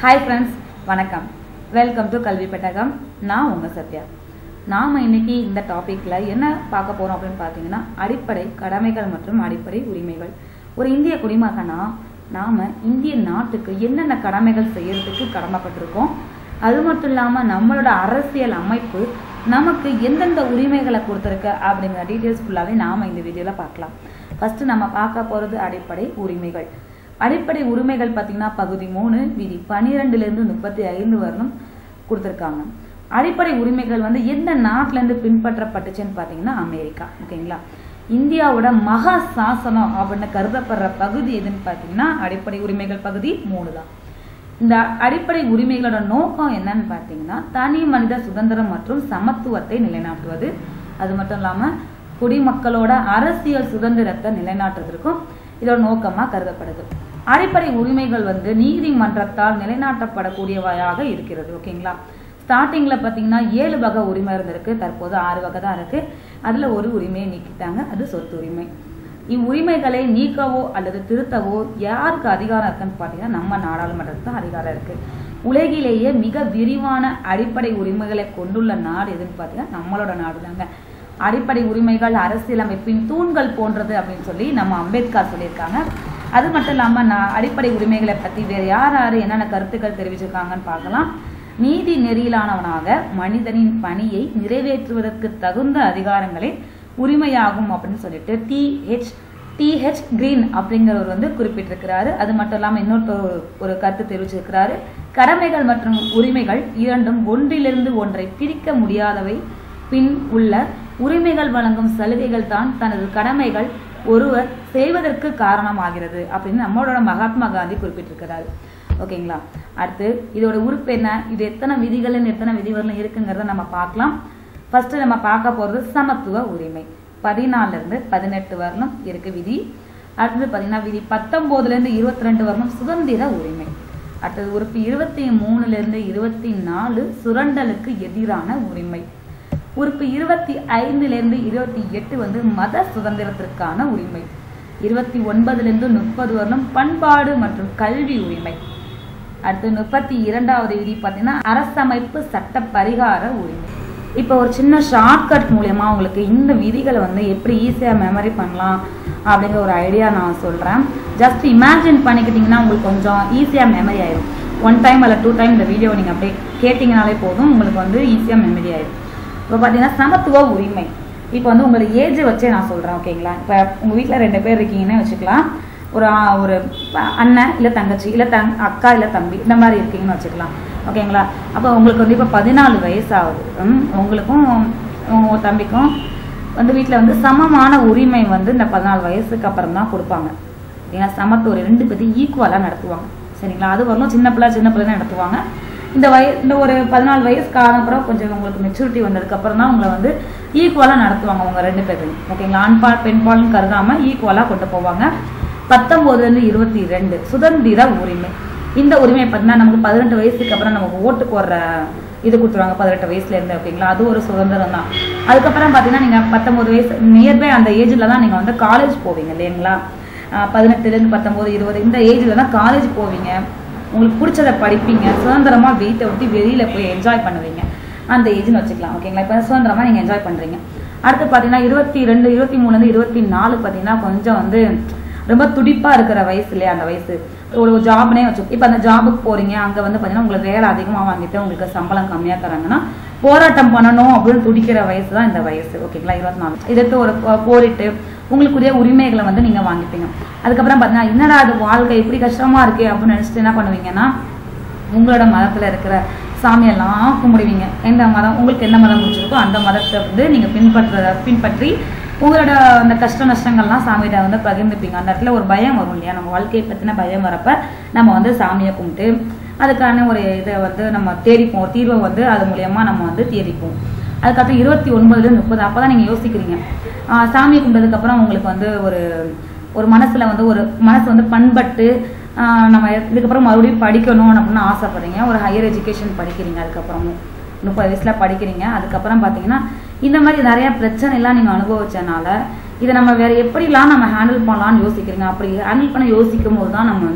hi friends வணக்கம் welcome to Kalvi Pettagam நான் உங்கள் சத்யா நாம் இன்னைக்கு இந்த டாப்பிக்கில் என்ன பார்க்க போகிறோம் அப்படின்னு பார்த்தீங்கன்னா அடிப்படை கடமைகள் மற்றும் அடிப்படை உரிமைகள் ஒரு இந்திய குடிமகனா நாம் இந்திய நாட்டுக்கு என்னென்ன கடமைகள் செய்யறதுக்கு கடமைப்பட்டிருக்கோம் அது மட்டும் இல்லாமல் நம்மளோட அரசியல் அமைப்பு நமக்கு எந்தெந்த உரிமைகளை கொடுத்துருக்கு அப்படிங்கிற டீட்டெயில்ஸ் ஃபுல்லாகவே நாம் இந்த வீடியோவில் பார்க்கலாம் ஃபஸ்ட்டு நம்ம பார்க்க போகிறது அடிப்படை உரிமைகள் அடிப்படை உரிமைகள் பார்த்தீங்கன்னா பகுதி மூணு விதி பன்னிரெண்டுலேருந்து முப்பத்தி ஐந்து வரணும் கொடுத்துருக்காங்க அடிப்படை உரிமைகள் வந்து எந்த நாட்டிலேருந்து பின்பற்றப்பட்டுச்சுன்னு பார்த்தீங்கன்னா அமெரிக்கா ஓகேங்களா இந்தியாவோட மகா சாசனம் அப்படின்னு கருதப்படுற பகுதி எதுன்னு பார்த்தீங்கன்னா அடிப்படை உரிமைகள் பகுதி மூணு தான் இந்த அடிப்படை உரிமைகளோட நோக்கம் என்னன்னு பார்த்தீங்கன்னா தனி மனித சுதந்திரம் மற்றும் சமத்துவத்தை நிலைநாட்டுவது அது மட்டும் இல்லாமல் குடிமக்களோட அரசியல் சுதந்திரத்தை நிலைநாட்டுவதற்கும் இதோட நோக்கமாக கருதப்படுது அடிப்படை உரிமைகள் வந்து நீதிமன்றத்தால் நிலைநாட்டப்படக்கூடியவையாக இருக்கிறது ஓகேங்களா ஸ்டார்டிங்கில் பார்த்தீங்கன்னா ஏழு வகை உரிமை இருந்திருக்கு தற்போது ஆறு வகை தான் இருக்கு அதில் ஒரு உரிமையை நீக்கிட்டாங்க அது சொத்து உரிமை இவ்வுரிமைகளை நீக்கவோ அல்லது திருத்தவோ யாருக்கு அதிகாரம் இருக்குன்னு பார்த்தீங்கன்னா நம்ம நாடாளுமன்றத்துக்கு அதிகாரம் இருக்கு உலகிலேயே மிக விரிவான அடிப்படை உரிமைகளை கொண்டுள்ள நாடு எதுன்னு பார்த்தீங்கன்னா நம்மளோட நாடு தாங்க அடிப்படை உரிமைகள் அரசியலமைப்பின் தூண்கள் போன்றது அப்படின்னு சொல்லி நம்ம அம்பேத்கர் சொல்லியிருக்காங்க அது மட்டும் இல்லாமல் நான் அடிப்படை உரிமைகளை பற்றி வேறு யார் யார் என்னென்ன கருத்துக்கள் தெரிவிச்சிருக்காங்கன்னு பார்க்கலாம் நீதி நெறியிலானவனாக மனிதனின் பணியை நிறைவேற்றுவதற்கு தகுந்த அதிகாரங்களே உரிமையாகும் அப்படின்னு சொல்லிட்டு டிஹெச் டிஹெச் கிரீன் அப்படிங்கிறவர் வந்து குறிப்பிட்டிருக்கிறாரு அது மட்டும் இல்லாமல் இன்னொரு ஒரு கருத்து தெரிவிச்சிருக்கிறாரு கடமைகள் மற்றும் உரிமைகள் இரண்டும் ஒன்றிலிருந்து ஒன்றை பிரிக்க முடியாதவை பின் உள்ள உரிமைகள் வழங்கும் சலுகைகள் தான் தனது கடமைகள் ஒருவர் செய்வதற்கு காரணமாகிறது அப்படின்னு நம்மளோட மகாத்மா காந்தி குறிப்பிட்டிருக்கிறாரு ஓகேங்களா அடுத்து இதோட உறுப்பு என்ன இது எத்தனை விதிகள் எத்தனை விதிகள் இருக்குங்கிறத நம்ம பார்க்கலாம் ஃபர்ஸ்ட் நம்ம பார்க்க போகிறது சமத்துவ உரிமை பதினாலிருந்து பதினெட்டு வரணும் இருக்கு விதி அடுத்தது பார்த்தீங்கன்னா விதி பத்தொம்போதுலேருந்து இருபத்தி ரெண்டு வரணும் சுதந்திர உரிமை அடுத்தது உறுப்பு இருபத்தி மூணுலேருந்து இருபத்தி நாலு சுரண்டலுக்கு எதிரான உரிமை உறுப்பு இருபத்தி ஐந்துலேருந்து இருபத்தி எட்டு வந்து மத சுதந்திரத்திற்கான உரிமை இருபத்தி ஒன்பதுலேருந்து முப்பது வரலும் பண்பாடு மற்றும் கல்வி உரிமை அடுத்து முப்பத்தி இரண்டாவது விதி பார்த்தீங்கன்னா அரசமைப்பு சட்ட பரிகார உரிமை இப்போ ஒரு சின்ன ஷார்ட்கட் மூலயமா உங்களுக்கு இந்த விதிகளை வந்து எப்படி ஈஸியாக மெமரி பண்ணலாம் அப்படிங்கிற ஒரு ஐடியா நான் சொல்கிறேன் ஜஸ்ட் இமேஜின் பண்ணிக்கிட்டிங்கன்னா உங்களுக்கு கொஞ்சம் ஈஸியாக மெமரி ஆயிடும் ஒன் டைம் அல்ல டூ டைம் இந்த வீடியோ நீங்கள் அப்படியே கேட்டிங்கனாலே போதும் உங்களுக்கு வந்து ஈஸியாக மெமரி ஆயிடும் இப்போ பார்த்தீங்கன்னா சமத்துவ உரிமை இப்போ வந்து உங்களோட ஏஜை வச்சே நான் சொல்கிறேன் ஓகேங்களா இப்போ உங்கள் வீட்டில் ரெண்டு பேர் இருக்கீங்கன்னு வச்சுக்கலாம் ஒரு ஒரு அண்ணன் இல்லை தங்கச்சி இல்லை தங் அக்கா இல்லை தம்பி இந்த மாதிரி இருக்கீங்கன்னு வச்சுக்கலாம் ஓகேங்களா அப்போ உங்களுக்கு வந்து இப்போ பதினாலு வயசு ஆகுது உங்களுக்கும் உங்கள் தம்பிக்கும் வந்து வீட்டில் வந்து சமமான உரிமை வந்து இந்த பதினாலு வயசுக்கு அப்புறம் தான் கொடுப்பாங்க ஏன்னா சமத்துவ ரெண்டு பேர்த்தையும் ஈக்குவலாக நடத்துவாங்க சரிங்களா அது வரலும் சின்ன பிள்ளை சின்ன பிள்ளை தான் நடத்துவாங்க இந்த வய இந்த ஒரு பதினாலு வயசுக்கு அப்புறம் கொஞ்சம் உங்களுக்கு மெச்சூரிட்டி வந்ததுக்கப்புறம் தான் உங்களை வந்து ஈக்குவலாக நடத்துவாங்க உங்க ரெண்டு பேர்த்தையும் ஓகேங்களா ஆண்பால் பெண்பால்னு கருதாமல் ஈக்குவலாக கொண்டு போவாங்க பத்தொம்போதுலேருந்து இருபத்தி ரெண்டு சுதந்திர உரிமை இந்த உரிமை பார்த்தீங்கன்னா நமக்கு பதினெட்டு வயசுக்கு அப்புறம் நமக்கு ஓட்டு போடுற இது கொடுத்துருவாங்க பதினெட்டு வயசுலேருந்து ஓகேங்களா அது ஒரு சுதந்திரம் தான் அதுக்கப்புறம் பார்த்தீங்கன்னா நீங்கள் பத்தொம்போது வயசு நியர்பை அந்த ஏஜில் தான் நீங்கள் வந்து காலேஜ் போவீங்க இல்லைங்களா பதினெட்டுலேருந்து பத்தொம்போது இருபது இந்த ஏஜில் தான் காலேஜ் போவீங்க உங்களுக்கு பிடிச்சதை படிப்பீங்க சுதந்திரமாக வீட்டை விட்டு வெளியில் போய் என்ஜாய் பண்ணுவீங்க அந்த ஏஜ்னு வச்சுக்கலாம் ஓகேங்களா இப்போ சுதந்திரமாக நீங்கள் என்ஜாய் பண்ணுறீங்க அடுத்து பார்த்தீங்கன்னா இருபத்தி ரெண்டு இருபத்தி மூணுலேருந்து இருபத்தி நாலு பார்த்தீங்கன்னா கொஞ்சம் வந்து ரொம்ப துடிப்பாக இருக்கிற வயசு இல்லையா அந்த வயசு ஒரு ஜாப்னே வச்சு இப்போ அந்த ஜாபுக்கு போகிறீங்க அங்கே வந்து பார்த்தீங்கன்னா உங்களுக்கு வேலை அதிகமாக வாங்கிட்டு உங்களுக்கு சம்பளம் கம்மியாக தராங்கன்னா போராட்டம் பண்ணணும் அப்படின்னு துடிக்கிற வயசு தான் இந்த வயசு ஓகேங்களா இருபத்தி நாலு இதற்கு ஒரு போரிட்டு உங்களுக்குரிய உரிமைகளை வந்து நீங்கள் வாங்கிப்பீங்க அதுக்கப்புறம் பார்த்தீங்கன்னா என்னடா அது வாழ்க்கை இப்படி கஷ்டமாக இருக்கே அப்படின்னு நினச்சிட்டு என்ன பண்ணுவீங்கன்னா உங்களோட மதத்தில் இருக்கிற சாமியெல்லாம் கும்பிடுவீங்க எந்த மதம் உங்களுக்கு என்ன மதம் பிடிச்சிருக்கோ அந்த மதத்தை வந்து நீங்கள் பின்பற்ற பின்பற்றி உங்களோட அந்த கஷ்ட நஷ்டங்கள்லாம் சாமிகிட்ட வந்து பகிர்ந்துப்பீங்க அந்த இடத்துல ஒரு பயம் வரும் இல்லையா நம்ம வாழ்க்கையை பற்றின பயம் வரப்ப நம்ம வந்து சாமியை கும்பிட்டு அதுக்கான ஒரு இதை வந்து நம்ம தேடிப்போம் தீர்வை வந்து அது மூலயமா நம்ம வந்து தேடிப்போம் அதுக்கப்புறம் இருபத்தி ஒன்பதுல முப்பது அப்போ தான் நீங்கள் யோசிக்கிறீங்க சாமியை கும்பிட்டதுக்கப்புறம் உங்களுக்கு வந்து ஒரு ஒரு மனசில் வந்து ஒரு மனசு வந்து பண்பட்டு நம்ம இதுக்கப்புறம் மறுபடியும் படிக்கணும் அப்படின்னு ஆசைப்படுறீங்க ஒரு ஹையர் எஜுகேஷன் படிக்கிறீங்க அதுக்கப்புறமும் முப்பது வயசில் படிக்கிறீங்க அதுக்கப்புறம் பார்த்தீங்கன்னா இந்த மாதிரி நிறைய பிரச்சனைலாம் நீங்கள் அனுபவிச்சனால இதை நம்ம வேற எப்படிலாம் நம்ம ஹேண்டில் பண்ணலாம்னு யோசிக்கிறீங்க அப்படி ஹேண்டில் பண்ண யோசிக்கும் போது தான் நம்ம வந்து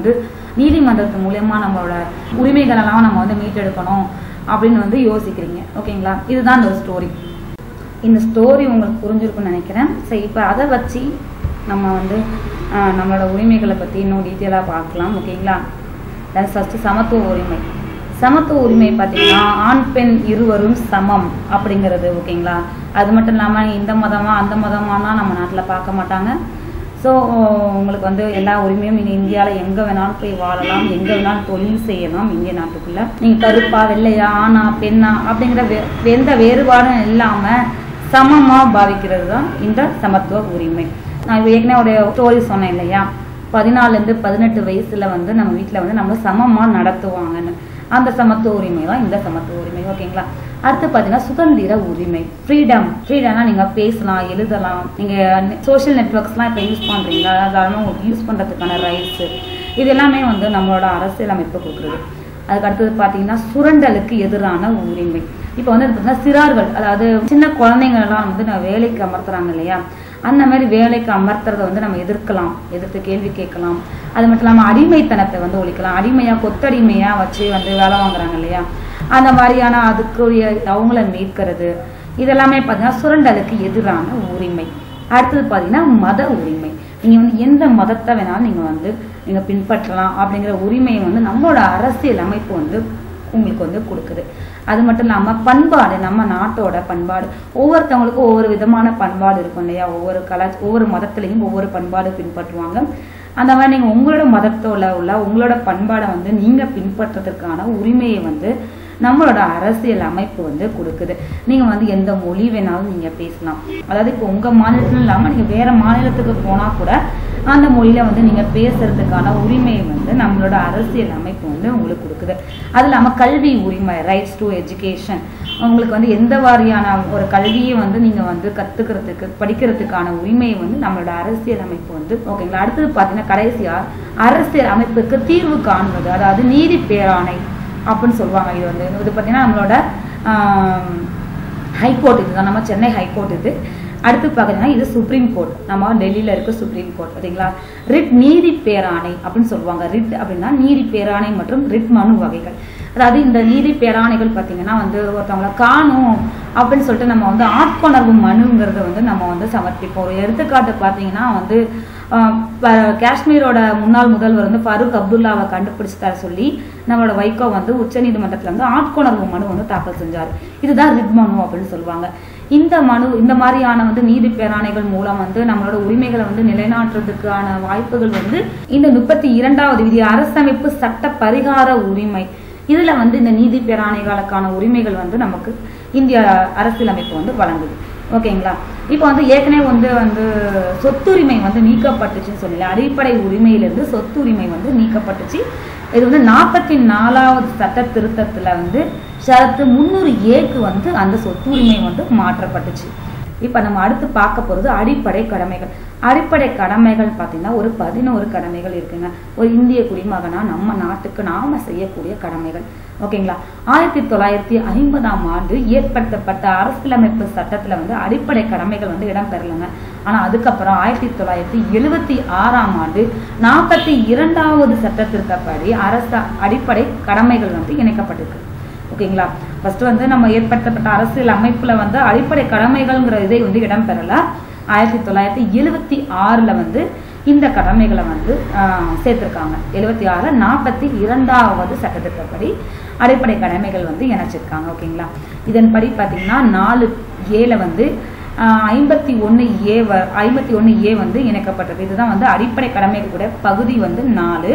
நீதிமன்றத்து மூலயமா நம்மளோட உரிமைகளெல்லாம் நம்ம வந்து மீட்டெடுக்கணும் அப்படின்னு வந்து யோசிக்கிறீங்க ஓகேங்களா இதுதான் இந்த ஸ்டோரி இந்த ஸ்டோரி உங்களுக்கு புரிஞ்சிருக்கும்னு நினைக்கிறேன் சரி இப்போ அதை வச்சு நம்ம வந்து ஆஹ், நம்மளோட உரிமைகளை பற்றி இன்னும் டீட்டெயிலாக பார்க்கலாம் ஓகேங்களா அது ஃபஸ்ட்டு சமத்துவ உரிமை சமத்துவ உரிமை பார்த்தீங்கன்னா ஆண் பெண் இருவரும் சமம் அப்படிங்கிறது ஓகேங்களா அது மட்டும் இல்லாமல் இந்த மதமா அந்த மதமானா நம்ம நாட்டில் பார்க்க மாட்டாங்க ஸோ உங்களுக்கு வந்து எல்லா உரிமையும் நீங்கள் இந்தியாவில் எங்கே வேணாலும் போய் வாழலாம் எங்கே வேணாலும் தொழில் செய்யலாம் இந்திய நாட்டுக்குள்ளே நீங்கள் கருப்பா வெள்ளையா ஆணா பெண்ணா அப்படிங்கிற வே எந்த வேறுபாடும் இல்லாமல் சமமாக பாவிக்கிறது தான் இந்த சமத்துவ உரிமை நான் இப்போ ஏற்கனவே ஒரு ஸ்டோரி சொன்னேன் இல்லையா பதினாலுலேருந்து பதினெட்டு வயசில் வந்து நம்ம வீட்டில் வந்து நம்ம சமமாக நடத்துவாங்கன்னு அந்த சமத்துவ உரிமை தான் இந்த சமத்துவ உரிமை ஓகேங்களா அடுத்து பார்த்தீங்கன்னா சுதந்திர உரிமை ஃப்ரீடம் ஃப்ரீடம்னா நீங்கள் பேசலாம் எழுதலாம் நீங்கள் சோஷியல் நெட்ஒர்க்ஸ்லாம் இப்போ யூஸ் பண்ணுறீங்களா தாராளமாக உங்களுக்கு யூஸ் பண்ணுறதுக்கான ரைட்ஸு இது எல்லாமே வந்து நம்மளோட அரசியலமைப்பு கொடுக்குறது அதுக்கு அடுத்தது பார்த்தீங்கன்னா சுரண்டலுக்கு எதிரான உரிமை இப்போ வந்து பார்த்தீங்கன்னா சிறார்கள் அதாவது சின்ன குழந்தைங்களெல்லாம் வந்து நான் வேலைக்கு அமர்த்துறாங்க இல்லையா அந்த மாதிரி வேலைக்கு அமர்த்துறதை வந்து நம்ம எதிர்க்கலாம் எதிர்த்து கேள்வி கேட்கலாம் அது மட்டும் இல்லாமல் அடிமைத்தனத்தை வந்து ஒழிக்கலாம் அடிமையாக கொத்தடிமையாக வச்சு வந்து வேலை வாங்குறாங்க இல்லையா அந்த மாதிரியான அதுக்குரிய அவங்கள மீட்கிறது இதெல்லாமே பார்த்தீங்கன்னா சுரண்டலுக்கு எதிரான உரிமை அடுத்தது பார்த்தீங்கன்னா மத உரிமை நீங்கள் வந்து எந்த மதத்தை வேணாலும் நீங்கள் வந்து நீங்கள் பின்பற்றலாம் அப்படிங்கிற உரிமையை வந்து நம்மளோட அரசியல் அமைப்பு வந்து உங்களுக்கு வந்து கொடுக்குது அது மட்டும் இல்லாமல் பண்பாடு நம்ம நாட்டோட பண்பாடு ஒவ்வொருத்தவங்களுக்கும் ஒவ்வொரு விதமான பண்பாடு இருக்கும் இல்லையா ஒவ்வொரு கலா ஒவ்வொரு மதத்துலேயும் ஒவ்வொரு பண்பாடு பின்பற்றுவாங்க அந்த மாதிரி நீங்கள் உங்களோட மதத்தோட உள்ள உங்களோட பண்பாடை வந்து நீங்கள் பின்பற்றதுக்கான உரிமையை வந்து நம்மளோட அரசியல் அமைப்பு வந்து கொடுக்குது நீங்கள் வந்து எந்த மொழி வேணாலும் நீங்கள் பேசலாம் அதாவது இப்போ உங்கள் மாநிலத்தில் இல்லாமல் நீங்கள் வேறு மாநிலத்துக்கு போனால் கூட அந்த மொழியில் வந்து நீங்கள் பேசுறதுக்கான உரிமையை வந்து நம்மளோட அரசியல் அமைப்பு வந்து உங்களுக்கு கொடுக்குது அது இல்லாமல் கல்வி உரிமை ரைட்ஸ் டு எஜுகேஷன் உங்களுக்கு வந்து எந்த வாரியான ஒரு கல்வியை வந்து நீங்கள் வந்து கற்றுக்கிறதுக்கு படிக்கிறதுக்கான உரிமையை வந்து நம்மளோட அரசியல் அமைப்பு வந்து ஓகேங்களா அடுத்தது பார்த்தீங்கன்னா கடைசியாக அரசியல் அமைப்புக்கு தீர்வு காணுவது அதாவது நீதி பேராணை அப்படின்னு சொல்லுவாங்க இது வந்து இது பார்த்தீங்கன்னா நம்மளோட ஹைகோர்ட் இதுதான் நம்ம சென்னை ஹைகோர்ட் இது அடுத்து பார்த்தீங்கன்னா இது சுப்ரீம் கோர்ட் நம்ம டெல்லியில் இருக்க சுப்ரீம் கோர்ட் பார்த்தீங்களா ரிட் நீதி பேராணை அப்படின்னு சொல்லுவாங்க ரிட் அப்படின்னா நீதி பேராணை மற்றும் ரிட் மனு வகைகள் அதாவது இந்த நீதி பேராணைகள் பார்த்தீங்கன்னா வந்து ஒருத்தவங்கள காணும் அப்படின்னு சொல்லிட்டு நம்ம வந்து ஆட்கொணர்வு மனுங்கிறத வந்து நம்ம வந்து சமர்ப்பிப்போம் ஒரு எடுத்துக்காட்டு பார்த்தீங்கன்னா வந்து ஆஹ் ப- காஷ்மீரோட முன்னாள் முதல்வர் வந்து ஃபருக் அப்துல்லாவை கண்டுபிடிச்சு தர சொல்லி நம்மளோட வைகோ வந்து உச்சநீதிமன்றத்தில் வந்து ஆட்கொணர்வு மனு வந்து தாக்கல் செஞ்சார் இதுதான் ரிட் மனு அப்படின்னு சொல்லுவாங்க இந்த மனு இந்த மாதிரியான வந்து நீதி பேராணைகள் மூலம் வந்து நம்மளோட உரிமைகளை வந்து நிலைநாட்டுறதுக்கான வாய்ப்புகள் வந்து இந்த முப்பத்தி இரண்டாவது விதி அரசமைப்பு சட்ட பரிகார உரிமை இதுல வந்து இந்த நீதி பேராணைகளுக்கான உரிமைகள் வந்து நமக்கு இந்திய அரசியலமைப்பு வந்து வழங்குது ஓகேங்களா இப்போ வந்து ஏற்கனவே வந்து வந்து சொத்துரிமை வந்து நீக்கப்பட்டுச்சுன்னு சொல்லல அடிப்படை உரிமையிலிருந்து சொத்துரிமை வந்து நீக்கப்பட்டுச்சு இது வந்து நாற்பத்தி நாலாவது சட்ட திருத்தத்துல வந்து ஷரத்து முந்நூறு ஏக்கு வந்து அந்த சொத்துரிமை வந்து மாற்றப்பட்டுச்சு இப்போ நம்ம அடுத்து பார்க்க போகிறது அடிப்படை கடமைகள் அடிப்படை கடமைகள் பார்த்தீங்கன்னா ஒரு பதினோரு கடமைகள் இருக்குங்க ஒரு இந்திய குடிமகனா நம்ம நாட்டுக்கு நாம செய்யக்கூடிய கடமைகள் ஓகேங்களா ஆயிரத்தி தொள்ளாயிரத்தி ஐம்பதாம் ஆண்டு ஏற்படுத்தப்பட்ட அரசியலமைப்பு சட்டத்தில் வந்து அடிப்படை கடமைகள் வந்து இடம்பெறலைங்க ஆனால் அதுக்கப்புறம் ஆயிரத்தி தொள்ளாயிரத்தி எழுவத்தி ஆறாம் ஆண்டு நாற்பத்தி இரண்டாவது சட்டத்திற்கப்படி அரச அடிப்படை கடமைகள் வந்து இணைக்கப்பட்டிருக்கு ஓகேங்களா ஃபர்ஸ்ட் வந்து நம்ம ஏற்படுத்தப்பட்ட அரசியல் அமைப்புல வந்து அடிப்படை கடமைகள்ங்கிற இதை வந்து இடம்பெறல ஆயிரத்தி தொள்ளாயிரத்தி எழுவத்தி ஆறுல வந்து இந்த கடமைகளை வந்து ஆஹ், சேர்த்திருக்காங்க எழுவத்தி ஆறுல நாற்பத்தி இரண்டாவது சட்டத்திட்டப்படி அடிப்படை கடமைகள் வந்து இணைச்சிருக்காங்க ஓகேங்களா இதன்படி பார்த்தீங்கன்னா நாலு ஏல வந்து ஐம்பத்தி ஒன்று ஏ வ ஐம்பத்தி ஒன்று ஏ வந்து இணைக்கப்பட்டிருக்கு இதுதான் வந்து அடிப்படை கடமைகள் கூட பகுதி வந்து நாலு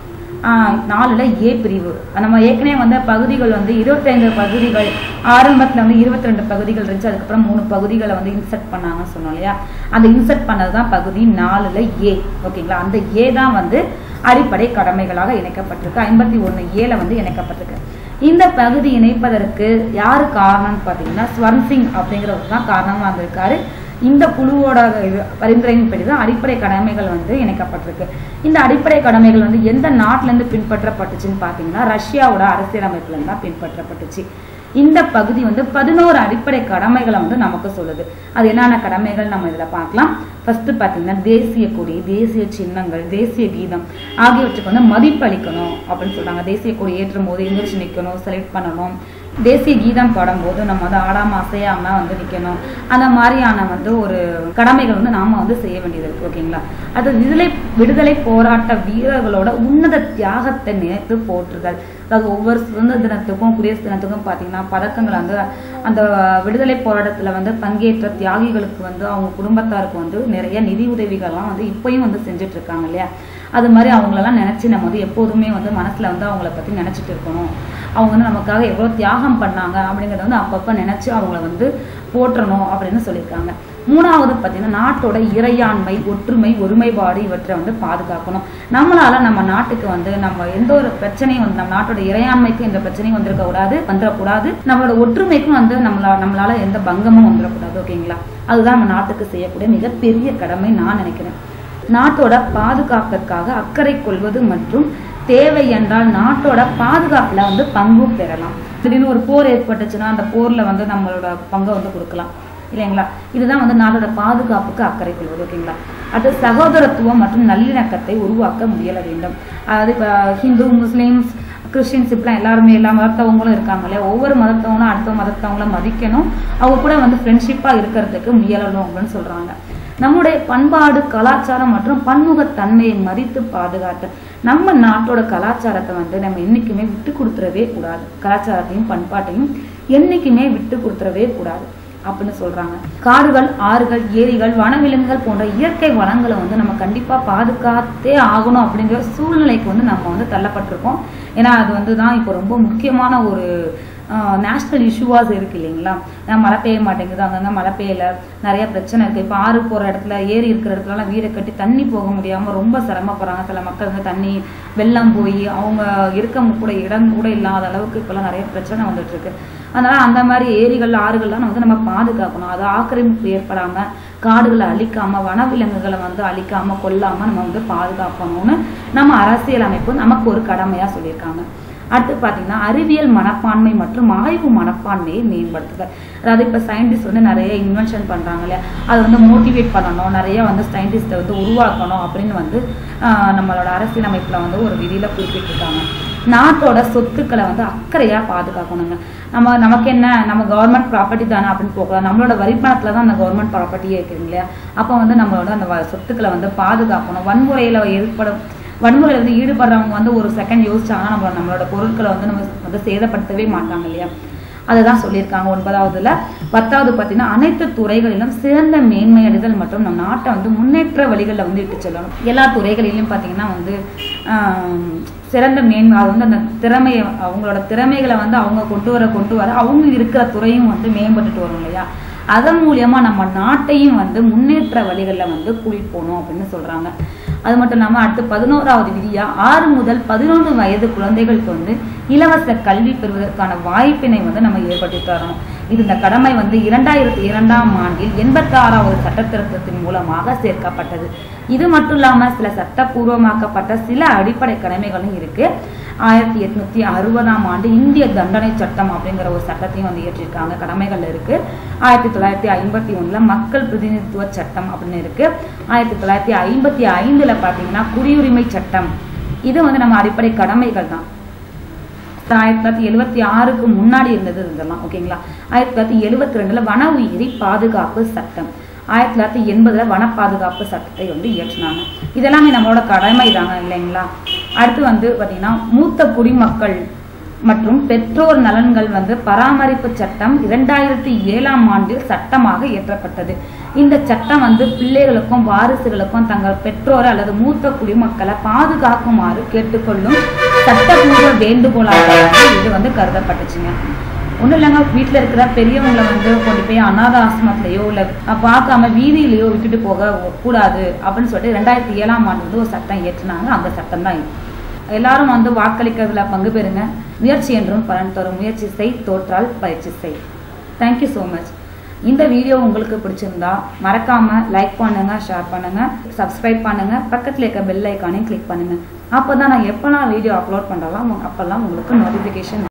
ஆஹ் நாலுல ஏ பிரிவு நம்ம ஏற்கனவே வந்து பகுதிகள் வந்து இருபத்தைந்து பகுதிகள் ஆரம்பத்தில் வந்து இருபத்தி ரெண்டு பகுதிகள் இருந்துச்சு அதுக்கப்புறம் மூணு பகுதிகளை வந்து இன்சர்ட் பண்ணாங்கன்னு சொன்னோம் இல்லையா அந்த இன்சர்ட் பண்ணது தான் பகுதி நாலுல ஏ ஓகேங்களா அந்த ஏ தான் வந்து அடிப்படை கடமைகளாக இணைக்கப்பட்டிருக்கு ஐம்பத்தி ஒன்று ஏல வந்து இணைக்கப்பட்டிருக்கு இந்த பகுதி இணைப்பதற்கு யாரு காரணம்னு பார்த்தீங்கன்னா ஸ்வர்ன் சிங் அப்படிங்கிறவர் தான் காரணமாக இருந்திருக்காரு இந்த குழுவோட இது பரிந்துரையின்படி தான் அடிப்படை கடமைகள் வந்து இணைக்கப்பட்டிருக்கு இந்த அடிப்படை கடமைகள் வந்து எந்த நாட்டிலேருந்து பின்பற்றப்பட்டுச்சுன்னு பார்த்தீங்கன்னா ரஷ்யாவோட அரசியலமைப்புல இருந்து தான் பின்பற்றப்பட்டுச்சு இந்த பகுதி வந்து பதினோரு அடிப்படை கடமைகளை வந்து நமக்கு சொல்லுது அது என்னென்ன கடமைகள் நம்ம இதுல பார்க்கலாம் ஃபர்ஸ்ட் பார்த்தீங்கன்னா தேசிய கொடி தேசிய சின்னங்கள் தேசிய கீதம் ஆகியவற்றுக்கு வந்து மதிப்பளிக்கணும் அப்படின்னு சொல்றாங்க தேசிய கொடி ஏற்றும் போது எந்திரிச்சு நிற்கணும் செலக்ட் பண்ணணும் தேசிய கீதம் பாடும்போது நம்ம வந்து ஆடாம அசையாம வந்து நிற்கணும் அந்த மாதிரியான வந்து ஒரு கடமைகள் வந்து நாம வந்து செய்ய வேண்டியது இருக்கு ஓகேங்களா அது விடுதலை விடுதலை போராட்ட வீரர்களோட உன்னத தியாகத்தை நினைத்து போற்றுதல் அதாவது ஒவ்வொரு சுதந்திர தினத்துக்கும் குடியரசு தினத்துக்கும் பார்த்தீங்கன்னா பதக்கங்கள் வந்து அந்த விடுதலை போராட்டத்தில் வந்து பங்கேற்ற தியாகிகளுக்கு வந்து அவங்க குடும்பத்தாருக்கு வந்து நிறைய நிதி உதவிகள்லாம் வந்து இப்பயும் வந்து செஞ்சுட்டு இருக்காங்க இல்லையா அது மாதிரி அவங்களெல்லாம் நினச்சி நம்ம வந்து எப்போதுமே வந்து மனசில் வந்து அவங்கள பற்றி நினச்சிட்டு இருக்கணும் அவங்க வந்து நமக்காக எவ்வளோ தியாகம் பண்ணாங்க அப்படிங்கிறத வந்து அப்பப்போ நினச்சி அவங்கள வந்து போற்றணும் அப்படின்னு சொல்லியிருக்காங்க மூணாவது பார்த்தீங்கன்னா நாட்டோட இறையாண்மை ஒற்றுமை ஒருமைப்பாடு இவற்றை வந்து பாதுகாக்கணும் நம்மளால நம்ம நாட்டுக்கு வந்து நம்ம எந்த ஒரு பிரச்சனையும் வந்து நம்ம நாட்டோட இறையாண்மைக்கும் எந்த பிரச்சனையும் வந்திருக்க கூடாது வந்துடக்கூடாது நம்மளோட ஒற்றுமைக்கும் வந்து நம்மளா நம்மளால எந்த பங்கமும் வந்துடக்கூடாது ஓகேங்களா அதுதான் நம்ம நாட்டுக்கு செய்யக்கூடிய மிகப்பெரிய கடமை நான் நினைக்கிறேன் நாட்டோட பாதுகாப்பிற்காக அக்கறை கொள்வது மற்றும் தேவை என்றால் நாட்டோட பாதுகாப்புல வந்து பங்கும் பெறலாம் திடீர்னு ஒரு போர் ஏற்பட்டுச்சுன்னா அந்த போர்ல வந்து நம்மளோட பங்கை வந்து கொடுக்கலாம் இல்லைங்களா இதுதான் வந்து நாட்டோட பாதுகாப்புக்கு அக்கறை கொள்வது ஓகேங்களா அது சகோதரத்துவம் மற்றும் நல்லிணக்கத்தை உருவாக்க முயல வேண்டும் அதாவது இப்போ ஹிந்து முஸ்லீம்ஸ் கிறிஸ்டின்ஸ் இப்படிலாம் எல்லாருமே எல்லா மதத்தவங்களும் இருக்காங்க இல்லையா ஒவ்வொரு மதத்தவங்களும் அடுத்த மதத்தவங்கள மதிக்கணும் அவங்க கூட வந்து ஃப்ரெண்ட்ஷிப்பாக இருக்கிறதுக்கு முயலணும் அப்படின்னு சொல்கிறாங்க நம்முடைய பண்பாடு கலாச்சாரம் மற்றும் பன்முகத்தன்மையை மதித்து பாதுகாத்து நம்ம நாட்டோட கலாச்சாரத்தை வந்து நம்ம என்னைக்குமே விட்டு கொடுத்துடவே கூடாது கலாச்சாரத்தையும் பண்பாட்டையும் என்னைக்குமே விட்டு கொடுத்துடவே கூடாது அப்படின்னு சொல்றாங்க காடுகள் ஆறுகள் ஏரிகள் வனவிலங்குகள் போன்ற இயற்கை வளங்களை வந்து நம்ம கண்டிப்பா பாதுகாத்தே ஆகணும் அப்படிங்கிற சூழ்நிலைக்கு வந்து நம்ம வந்து தள்ளப்பட்டிருக்கோம் ஏன்னா அது வந்து தான் இப்போ ரொம்ப முக்கியமான ஒரு நேஷ்னல் இஷ்யூவாஸ் இருக்கு இல்லைங்களா அஹ் மழை பெய்ய மாட்டேங்குது அங்கங்க மழை பெய்யல நிறைய பிரச்சனை இருக்கு இப்போ ஆறு போற இடத்துல ஏரி இருக்கிற இடத்துலலாம் வீடை கட்டி தண்ணி போக முடியாம ரொம்ப சிரமப்படுறாங்க சில மக்கள் வந்து தண்ணி வெள்ளம் போய் அவங்க இருக்க கூட இடம் கூட இல்லாத அளவுக்கு இப்பெல்லாம் நிறைய பிரச்சனை வந்துட்டு இருக்கு அதனால அந்த மாதிரி ஏரிகள் ஆறுகள்லாம் வந்து நம்ம பாதுகாக்கணும் அது ஆக்கிரமிப்பு ஏற்படாம காடுகளை அழிக்காம வனவிலங்குகளை வந்து அழிக்காம கொல்லாம நம்ம வந்து பாதுகாக்கணும்னு நம்ம அரசியல் அமைப்பு நமக்கு ஒரு கடமையா சொல்லியிருக்காங்க அடுத்து பார்த்தீங்கன்னா அறிவியல் மனப்பான்மை மற்றும் ஆய்வு மனப்பான்மையை மேம்படுத்துதல் அதாவது இப்போ சயின்டிஸ்ட் வந்து நிறைய இன்வென்ஷன் பண்ணுறாங்க இல்லையா அதை வந்து மோட்டிவேட் பண்ணணும் நிறைய வந்து சயின்டிஸ்ட்டை வந்து உருவாக்கணும் அப்படின்னு வந்து ஆஹ் நம்மளோட அரசியலமைப்பில் வந்து ஒரு விதியில் குறிப்பிட்டிருக்காங்க நாட்டோட சொத்துக்களை வந்து அக்கறையாக பாதுகாக்கணுங்க நம்ம நமக்கு என்ன நம்ம கவர்மெண்ட் ப்ராப்பர்ட்டி தானே அப்படின்னு போகலாம் நம்மளோட வரிப்பணத்தில் தான் அந்த கவர்மெண்ட் ப்ராப்பர்ட்டியே இருக்குது இல்லையா அப்போ வந்து நம்மளோட அந்த வ- சொத்துக்களை வந்து பாதுகாக்கணும் வன்முறையில் ஏற்படும் வன்முறையில் வந்து ஈடுபடுறவங்க வந்து ஒரு செகண்ட் யோசிச்சாங்கன்னா நம்ம நம்மளோட பொருட்களை வந்து நம்ம வந்து சேதப்படுத்தவே மாட்டாங்க இல்லையா அதுதான் சொல்லியிருக்காங்க ஒன்பதாவதுல பத்தாவது பார்த்தீங்கன்னா அனைத்து துறைகளிலும் சிறந்த மேன்மை அடைதல் மற்றும் நம் நாட்டை வந்து முன்னேற்ற வழிகளில் வந்து இட்டு செல்லணும் எல்லா துறைகளிலும் பார்த்தீங்கன்னா வந்து ஆம், சிறந்த மேன்மை அது வந்து அந்த திறமையை அவங்களோட திறமைகளை வந்து அவங்க கொண்டு வர கொண்டு வர அவங்க இருக்கிற துறையும் வந்து மேம்பட்டுட்டு வரும் இல்லையா அதன் மூலியமா நம்ம நாட்டையும் வந்து முன்னேற்ற வழிகளில் வந்து கூட்டிட்டு போகணும் அப்படின்னு சொல்றாங்க அது மட்டும் இல்லாமல் அடுத்து பதினோராவது விதியா ஆறு முதல் பதினொன்று வயது குழந்தைகளுக்கு வந்து இலவச கல்வி பெறுவதற்கான வாய்ப்பினை வந்து நம்ம ஏற்படுத்தி தரணும் இது இந்த கடமை வந்து இரண்டாயிரத்தி இரண்டாம் ஆண்டில் எண்பத்தாறாவது சட்ட திருத்தத்தின் மூலமாக சேர்க்கப்பட்டது இது மட்டும் இல்லாமல் சில சட்டப்பூர்வமாக்கப்பட்ட சில அடிப்படை கடமைகளும் இருக்கு ஆயிரத்தி எட்நூத்தி அறுபதாம் ஆண்டு இந்திய தண்டனை சட்டம் அப்படிங்கிற ஒரு சட்டத்தையும் வந்து இயற்றியிருக்காங்க கடமைகள் இருக்கு ஆயிரத்தி தொள்ளாயிரத்தி ஐம்பத்தி ஒண்ணுல மக்கள் பிரதிநிதித்துவ சட்டம் அப்படின்னு இருக்கு ஆயிரத்தி தொள்ளாயிரத்தி ஐம்பத்தி ஐந்துல பாத்தீங்கன்னா குடியுரிமை சட்டம் இது வந்து நம்ம அடிப்படை கடமைகள் தான் ஆயிரத்தி தொள்ளாயிரத்தி எழுவத்தி ஆறுக்கு முன்னாடி இருந்தது இதெல்லாம் ஓகேங்களா ஆயிரத்தி தொள்ளாயிரத்தி எழுவத்தி ரெண்டுல வன உயிரி பாதுகாப்பு சட்டம் ஆயிரத்தி தொள்ளாயிரத்தி எண்பதுல வன பாதுகாப்பு சட்டத்தை வந்து இயற்றினாங்க இதெல்லாமே நம்மளோட கடமை தாங்க இல்லைங்களா அடுத்து வந்து பாத்தீங்கன்னா மூத்த குடிமக்கள் மற்றும் பெற்றோர் நலன்கள் வந்து பராமரிப்பு சட்டம் இரண்டாயிரத்தி ஏழாம் ஆண்டில் சட்டமாக இயற்றப்பட்டது இந்த சட்டம் வந்து பிள்ளைகளுக்கும் வாரிசுகளுக்கும் தங்கள் பெற்றோர் அல்லது மூத்த குடிமக்களை பாதுகாக்குமாறு கேட்டுக்கொள்ளும் சட்டப்பூர்வ வேண்டுகோளாக வந்து இது வந்து கருதப்பட்டுச்சுங்க ஒன்றும் இல்லைங்க வீட்டில் இருக்கிற பெரியவங்களை வந்து கொண்டு போய் அநாத ஆசிரமத்திலையோ இல்லை பார்க்காம வீதியிலையோ விட்டுட்டு போக கூடாது அப்படின்னு சொல்லிட்டு ரெண்டாயிரத்தி ஏழாம் ஆண்டு வந்து ஒரு சட்டம் இயற்றினாங்க அந்த சட்டம் தான் இது எல்லாரும் வந்து வாக்களிக்கிறதுல பங்கு பெறுங்க முயற்சி என்றும் பலன் தரும் முயற்சி செய் தோற்றால் பயிற்சி செய் தேங்க்யூ ஸோ மச் இந்த வீடியோ உங்களுக்கு பிடிச்சிருந்தா மறக்காம லைக் பண்ணுங்க ஷேர் பண்ணுங்க சப்ஸ்கிரைப் பண்ணுங்க பக்கத்துல இருக்க பெல் ஐக்கானையும் கிளிக் பண்ணுங்க அப்பதான் நான் எப்போ நான் வீடியோ அப்லோட் பண்றலாம் அப்பெல்லாம் உங்களுக்கு நோட்டிஃபிகேஷன்